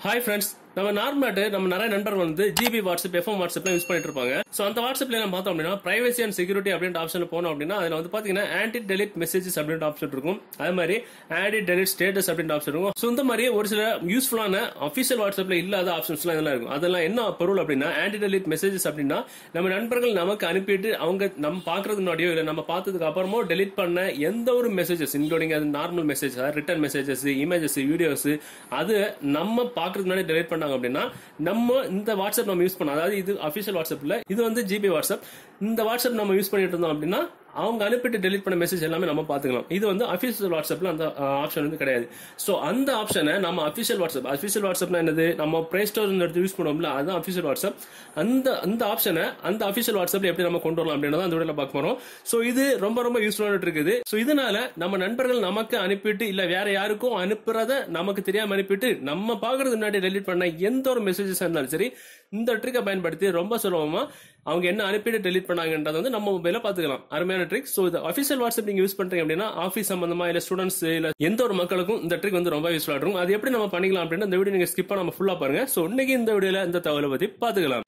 hi friends நம்ம நார்மலாட்டு நம்ம நிறைய நண்பர்கள் வந்து ஜிபி வாட்ஸ்அப் எஃப்எம் வாட்ஸ்அப்ல யூஸ் பண்ணிட்டு இருப்பாங்க ஸோ அந்த வாட்ஸ்அப்ல நம்ம பார்த்தோம் அப்படின்னா பிரைவசி அண்ட் செக்யூரிட்டி அப்படின்ற ஆப்ஷன் போனோம் அப்படின்னா அதில் வந்து பாத்தீங்கன்னா ஆன்டி டெலிட் மெசேஜஸ் அப்படின்ற ஆப்ஷன் இருக்கும் அதே மாதிரி ஆன்டி டெலிட் ஸ்டேட்டஸ் அப்படின்ற ஆப்ஷன் இருக்கும் ஸோ இந்த மாதிரி ஒரு சில யூஸ்ஃபுல்லான அஃபிஷியல் வாட்ஸ்அப்ல இல்லாத ஆப்ஷன்ஸ்லாம் இதெல்லாம் இருக்கும் அதெல்லாம் என்ன பொருள் அப்படின்னா ஆன்டி டெலிட் மெசேஜஸ் அப்படின்னா நம்ம நண்பர்கள் நமக்கு அனுப்பிட்டு அவங்க நம்ம பாக்குறதுக்கு முன்னாடியோ இல்லை நம்ம பார்த்ததுக்கு அப்புறமோ டெலிட் பண்ண எந்த ஒரு மெசேஜஸ் இன்க்ளூடிங் அது normal message return messages images videos அது நம்ம பாக்குறதுக்கு முன்னாடி டெலிட் பண்ணாங்க அப்படின்னா நம்ம இந்த வாட்ஸ்அப் நம்ம யூஸ் பண்ணோம் அதாவது இது அஃபிஷியல் வாட்ஸ்அப்ல இது வந்து ஜிபி வாட்ஸ்அப் இந்த வாட்ஸ்அப் நம்ம யூஸ் பண்ணிட்டு இருந்தோம் அப்படின்னா அவங்க அனுப்பிட்டு டெலிட் பண்ண மெசேஜ் எல்லாமே நம்ம பாத்துக்கலாம் இது வந்து அஃபிஷியல் வாட்ஸ்அப்ல அந்த ஆப்ஷன் வந்து கிடையாது ஸோ அந்த ஆப்ஷனை நம்ம அஃபிஷியல் வாட்ஸ்அப் அஃபிஷியல் வாட்ஸ்அப்னா என்னது நம்ம பிளே ஸ்டோர் எடுத்து யூஸ் பண்ணுவோம்ல அதுதான் அஃபிஷியல் வாட்ஸ்அப் அந்த அந்த ஆப்ஷனை அந்த அஃபிஷியல் வாட்ஸ்அப்ல எப்படி நம்ம கொண்டு வரலாம் அப்படின்றத அந்த வீடியோல பார்க்க போறோம் ஸோ இது ரொம்ப ரொம்ப யூஸ்ஃபுல்லான இருக்குது ஸோ இதனால நம்ம நண்பர்கள் நமக்கு அனுப்பிட்டு இல்ல வேற யாருக்கும் அனுப்புறத நமக்கு தெரியாம அனுப்பிட்டு நம்ம பாக்குறது முன்னாடி டெலிட் பண்ண எந்த ஒரு மெசேஜஸ் இருந்தாலும் சரி இந்த ட்ரிக்கை பயன்படுத்தி ரொம்ப சுலபமா அவங்க என்ன அனுப்பிட்டு டெலிட் பண்ணாங்கன்றத வந்து நம்ம மொபைல பாத்துக்கலாம் அருமையான ட்ரிக் ஸோ இது அஃபிஷியல் வாட்ஸ்அப் நீங்க யூஸ் பண்றீங்க அப்படின்னா ஆஃபீஸ் சம்பந்தமா இல்ல ஸ்டூடெண்ட்ஸ் இல்ல எந்த ஒரு மக்களுக்கும் இந்த ட்ரிக் வந்து ரொம்ப யூஸ்ஃபுல்லா இருக்கும் அது எப்படி நம்ம பண்ணிக்கலாம் அப்படின்னு இந்த வீடியோ நீங்க ஸ்கிப் பண்ணாம ஃபுல்லா பாருங்க ஸோ இன்னைக்கு இந்த வீடியோல இந்த தகவலை பத்தி பாத்துக்கலாம்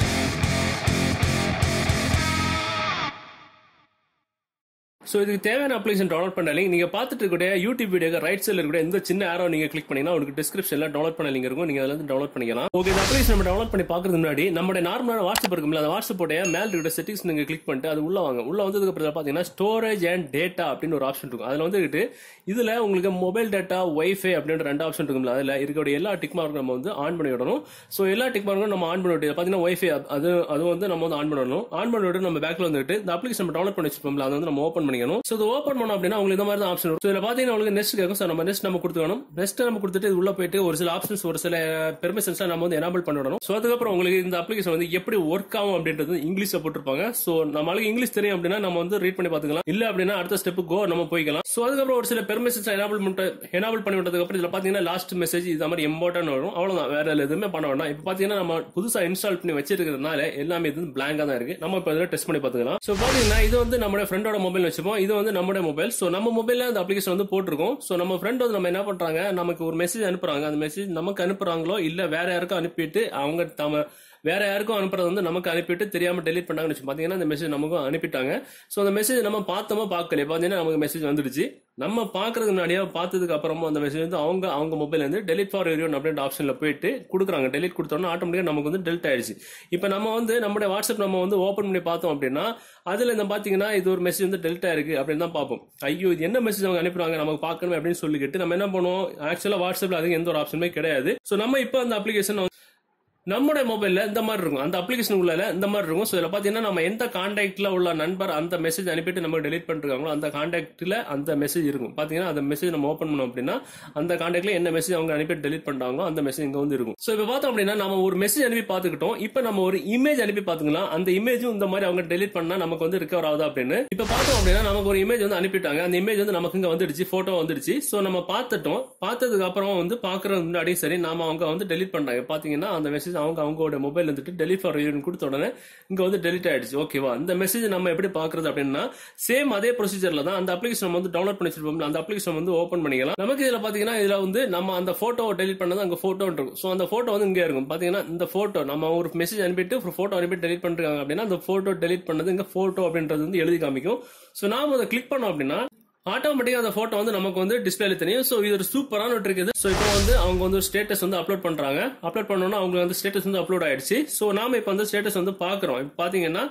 ஸோ இதுக்கு தேவையான அப்ளிகேஷன் டவுன்லோட் பண்ண லிங்க் நீங்க பார்த்துட்டு இருக்க யூடியூப் வீடியோ ரைட் சைடில் இருக்க இந்த சின்ன ஆரோ நீங்க கிளிக் பண்ணீங்கன்னா உங்களுக்கு டிஸ்கிரிப்ஷன்ல டவுன்லோட் பண்ண லிங்க் இருக்கும் நீங்க அதுல இருந்து டவுன்லோட் பண்ணிக்கலாம் ஓகே இந்த அப்ளிகேஷன் நம்ம டவுன்லோட் பண்ணி பார்க்கறது முன்னாடி நம்ம நார்மலான வாட்ஸ்அப் இருக்கும்ல அந்த வாட்ஸ்அப் உடைய மேல் இருக்கிற செட்டிங்ஸ் நீங்க கிளிக் பண்ணிட்டு அது உள்ள வாங்க உள்ள வந்ததுக்கு அப்புறம் பாத்தீங்கன்னா ஸ்டோரேஜ் அண்ட் டேட்டா அப்படின்னு ஒரு ஆப்ஷன் இருக்கும் அதுல வந்துட்டு இதுல உங்களுக்கு மொபைல் டேட்டா ஒய்ஃபை அப்படின்ற ரெண்டு ஆப்ஷன் இருக்கும்ல அதுல இருக்கக்கூடிய எல்லா டிக் மார்க்கும் நம்ம வந்து ஆன் பண்ணி விடணும் ஸோ எல்லா டிக் மார்க்கும் நம்ம ஆன் பண்ணி விட்டு பாத்தீங்கன்னா ஒய்ஃபை அது அது வந்து நம்ம வந்து ஆன் பண்ணணும் ஆன் பண்ணி விட்டு நம்ம பேக்ல வந்துட்டு இந்த அப்ளிகேஷன் நம்ம டவுன்லோட் பண்ணி வச்சிருப்போம்ல அதை வந்து நம்ம ஓப்பன் பண்ணிக்கணும் ஸோ இது ஓப்பன் பண்ணோம் அப்படின்னா உங்களுக்கு இந்த மாதிரி தான் ஆப்ஷன் வரும் இதுல பாத்தீங்கன்னா உங்களுக்கு நெக்ஸ்ட் கேட்கும் ஸோ நம்ம நெக்ஸ்ட் நம்ம கொடுத்துக்கணும் நெக்ஸ்ட் நம்ம கொடுத்துட்டு இது உள்ள போயிட்டு ஒரு சில ஆப்ஷன்ஸ் ஒரு சில பெர்மிஷன்ஸ் நம்ம வந்து எனபிள் பண்ணிடணும் ஸோ அதுக்கப்புறம் உங்களுக்கு இந்த அப்ளிகேஷன் வந்து எப்படி ஒர்க் ஆகும் அப்படின்றது இங்கிலீஷ்ல போட்டிருப்பாங்க ஸோ நம்மளுக்கு இங்கிலீஷ் தெரியும் அப்படின்னா நம்ம வந்து ரீட் பண்ணி பாத்துக்கலாம் இல்ல அப்படின்னா அடுத்த ஸ்டெப் கோ நம்ம போய்க்கலாம் ஸோ அதுக்கப்புறம் ஒரு சில பெர்மிஷன்ஸ் எனபிள் எனபிள் பண்ணி விட்டதுக்கு அப்புறம் இதுல பாத்தீங்கன்னா லாஸ்ட் மெசேஜ் இது மாதிரி இம்பார்ட்டன் வரும் அவ்வளவுதான் வேற எதுவுமே பண்ண வேண்டாம் இப்போ பாத்தீங்கன்னா நம்ம புதுசா இன்ஸ்டால் பண்ணி வச்சிருக்கிறதுனால எல்லாமே இது பிளாங்கா தான் இருக்கு நம்ம இப்போ இதில் டெஸ்ட் பண்ணி பாத்துக்கலாம் ஸோ பாத்தீங்கன்னா இது வந்து நம்ம ஃப்ரெண்டோட மொபைல் வச்சுப்போம் இது வந்து நம்மளுடைய மொபைல் ஸோ நம்ம மொபைல்ல அந்த அப்ளிகேஷன் வந்து போட்டிருக்கோம் ஸோ நம்ம ஃப்ரெண்ட் வந்து நம்ம என்ன பண்றாங்க நமக்கு ஒரு மெசேஜ் அனுப்புறாங்க அந்த மெசேஜ் நமக்கு அனுப்புறாங்களோ இல்ல வேற யாருக்கும் அனுப்பிட்டு அவங்க தம வேற யாருக்கும் அனுப்புறது வந்து நமக்கு அனுப்பிட்டு தெரியாம டெலிட் பண்ணாங்கன்னு வச்சு பாத்தீங்கன்னா அந்த மெசேஜ் நமக்கும் அனுப்பிட்டாங்க ஸோ அந்த மெசேஜ் நம்ம பார்த்தோமா பார்க்கல பாத்தீங்கன்னா நமக்கு மெசேஜ் வந்துடுச்சு நம்ம பாக்குறதுக்கு முன்னாடியே பார்த்ததுக்கு அப்புறமா அந்த மெசேஜ் வந்து அவங்க அவங்க மொபைல் வந்து டெலிட் ஃபார் எரியோன் அப்படின்ற ஆப்ஷன்ல போயிட்டு கொடுக்குறாங்க டெலிட் கொடுத்தோம்னா ஆட்டோமேட்டிக்கா நமக்கு வந்து டெலிட் ஆயிடுச்சு இப்போ நம்ம வந்து நம்மளுடைய வாட்ஸ்அப் நம்ம வந்து ஓப்பன் பண்ணி பார்த்தோம் அப்படின்னா அதுல இந்த பாத்தீங்கன்னா இது ஒரு மெசேஜ் வந்து டெலிட் ஆயிருக்கு அப்படின்னு தான் பார்ப்போம் ஐயோ இது என்ன மெசேஜ் அவங்க அனுப்புறாங்க நமக்கு பார்க்கணும் அப்படின்னு சொல்லிக்கிட்டு நம்ம என்ன பண்ணுவோம் ஆக்சுவலா வாட்ஸ்அப்ல அதுக்கு எந்த ஒரு ஆப்ஷனுமே கிடையாது ஸோ நம்ம இப்போ அந்த அப்ளிகேஷன் நம்மளுடைய மொபைல்ல இந்த மாதிரி இருக்கும் அந்த அப்ளிகேஷன் உள்ள இந்த மாதிரி இருக்கும் ஸோ இதில் பார்த்தீங்கன்னா நம்ம எந்த கான்டாக்ட்ல உள்ள நண்பர் அந்த மெசேஜ் அனுப்பிட்டு நம்ம டெலிட் பண்ணிருக்காங்களோ அந்த கான்டாக்ட்ல அந்த மெசேஜ் இருக்கும் பார்த்தீங்கன்னா அந்த மெசேஜ் நம்ம ஓப்பன் பண்ணோம் அப்படின்னா அந்த கான்டாக்ட்ல என்ன மெசேஜ் அவங்க அனுப்பிட்டு டெலிட் பண்றாங்களோ அந்த மெசேஜ் இங்க வந்து இருக்கும் ஸோ இப்போ பார்த்தோம் அப்படின்னா நம்ம ஒரு மெசேஜ் அனுப்பி பார்த்துக்கிட்டோம் இப்போ நம்ம ஒரு இமேஜ் அனுப்பி பார்த்துக்கலாம் அந்த இமேஜும் இந்த மாதிரி அவங்க டெலிட் பண்ணா நமக்கு வந்து ரிகவர் ஆகுதா அப்படின்னு இப்போ பார்த்தோம் அப்படின்னா நமக்கு ஒரு இமேஜ் வந்து அனுப்பிட்டாங்க அந்த இமேஜ் வந்து நமக்கு இங்க வந்துடுச்சு போட்டோ வந்துடுச்சு ஸோ நம்ம பார்த்துட்டோம் பார்த்ததுக்கு அப்புறம் வந்து பாக்குறது முன்னாடி சரி நாம அவங்க வந்து டெலிட் பண்றாங்க பாத்தீங்கன்னா அந்த மெசேஜ் அவங்க அவங்களோட மொபைல் வந்துட்டு டெலிட் ஃபார் யூன் கொடுத்த உடனே இங்க வந்து டெலிட் ஆயிடுச்சு ஓகேவா அந்த மெசேஜ் நம்ம எப்படி பாக்குறது அப்படின்னா சேம் அதே ப்ரொசீஜர்ல தான் அந்த அப்ளிகேஷன் நம்ம வந்து டவுன்லோட் பண்ணி வச்சிருப்போம் அந்த அப்ளிகேஷன் வந்து ஓப்பன் பண்ணிக்கலாம் நமக்கு இதுல பாத்தீங்கன்னா இதுல வந்து நம்ம அந்த போட்டோ டெலிட் பண்ணது அங்க போட்டோ இருக்கும் ஸோ அந்த போட்டோ வந்து இங்க இருக்கும் பாத்தீங்கன்னா இந்த போட்டோ நம்ம ஒரு மெசேஜ் அனுப்பிட்டு ஒரு போட்டோ அனுப்பிட்டு டெலிட் பண்றாங்க அப்படின்னா அந்த போட்டோ டெலிட் பண்ணது இங்க போட்டோ அப்படின்றது வந்து எழுதி காமிக்கும் ஸோ நாம அதை கிளிக் பண்ணோம் அப்படின்னா ஆட்டோமேட்டிக்கா அந்த போட்டோ வந்து நமக்கு வந்து டிஸ்பிளேல தெரியும் ஸோ இது ஒரு சூப்பரான ஒரு இருக்குது ஸோ இப்போ வந்து அவங்க வந்து ஒரு ஸ்டேட்டஸ் வந்து அப்லோட் பண்றாங்க அப்லோட் பண்ணோம்னா அவங்க வந்து ஸ்டேட்டஸ் வந்து அப்லோட் ஆயிடுச்சு ஸோ நாம இப்போ வந்து ஸ்டேட்டஸ் வந்து பாக்குறோம் இப்போ பாத்தீங்கன்னா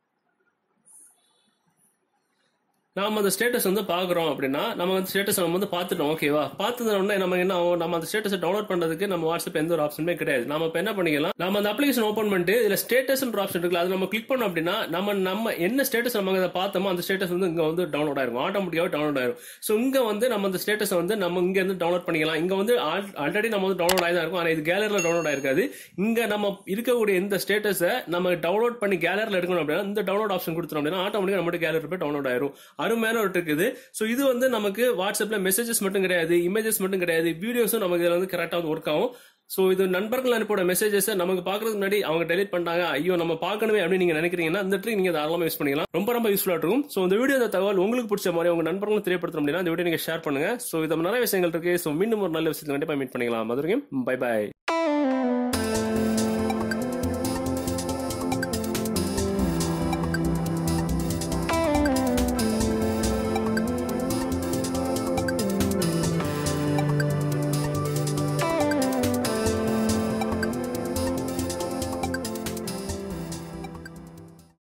நாம அந்த ஸ்டேட்டஸ் வந்து பாக்குறோம் அப்படின்னா நம்ம வந்து ஸ்டேட்டஸ் நம்ம வந்து பார்த்துட்டோம் ஓகேவா பார்த்ததுனா நம்ம என்ன ஆகும் நம்ம அந்த ஸ்டேட்டஸ் டவுன்லோட் பண்றதுக்கு நம்ம வாட்ஸ்அப் எந்த ஒரு ஆப்ஷனுமே கிடையாது நம்ம இப்போ என்ன பண்ணிக்கலாம் நம்ம அந்த அப்ளிகேஷன் ஓப்பன் பண்ணிட்டு இதுல ஸ்டேட்டஸ் ஆப்ஷன் இருக்குல்ல அது நம்ம கிளிக் பண்ணோம் அப்படின்னா நம்ம நம்ம என்ன ஸ்டேட்டஸ் நம்ம அதை பார்த்தோமோ அந்த ஸ்டேட்டஸ் வந்து இங்க வந்து டவுன்லோட் ஆயிருக்கும் ஆட்டோமேட்டிக்காக டவுன்லோட் ஆயிரும் ஸோ இங்க வந்து நம்ம அந்த ஸ்டேட்டஸ் வந்து நம்ம இங்க இருந்து டவுன்லோட் பண்ணிக்கலாம் இங்க வந்து ஆல்ரெடி நம்ம வந்து டவுன்லோட் ஆகி தான் இருக்கும் ஆனா இது கேலரியில் டவுன்லோட் ஆயிருக்காது இங்க நம்ம இருக்கக்கூடிய இந்த ஸ்டேட்டஸை நம்ம டவுன்லோட் பண்ணி கேலரியில் எடுக்கணும் அப்படின்னா இந்த டவுன்லோட் ஆப்ஷன் கொடுத்தோம் அப்படின்னா ஆட்டோமேட்டிக்காக நம்ம கேலரி போய் டவுன்லோட் ஆயிரும் அருமையான ஒரு இருக்குது ஸோ இது வந்து நமக்கு வாட்ஸ்அப்ல மெசேஜஸ் மட்டும் கிடையாது இமேஜஸ் மட்டும் கிடையாது வீடியோஸும் நமக்கு இதுல வந்து கரெக்டாக வந்து ஒர்க் ஆகும் ஸோ இது நண்பர்கள் அனுப்போட மெசேஜஸ் நமக்கு பார்க்கறதுக்கு முன்னாடி அவங்க டெலிட் பண்ணிட்டாங்க ஐயோ நம்ம பார்க்கணுமே அப்படின்னு நீங்க நினைக்கிறீங்கன்னா இந்த ட்ரிக் நீங்க தாராளமாக யூஸ் பண்ணிக்கலாம் ரொம்ப ரொம்ப யூஸ்ஃபுல்லா இருக்கும் ஸோ இந்த வீடியோ இந்த தகவல் உங்களுக்கு பிடிச்ச மாதிரி உங்க நண்பர்களும் தெரியப்படுத்த அப்படின்னா இந்த வீடியோ நீங்க ஷேர் பண்ணுங்க ஸோ இது நிறைய விஷயங்கள் இருக்கு ஸோ மீண்டும் ஒரு நல்ல விஷயத்தை கண்டிப்பாக மீட் பண்ணிக்கலாம் அது வரைக்கும் பை பை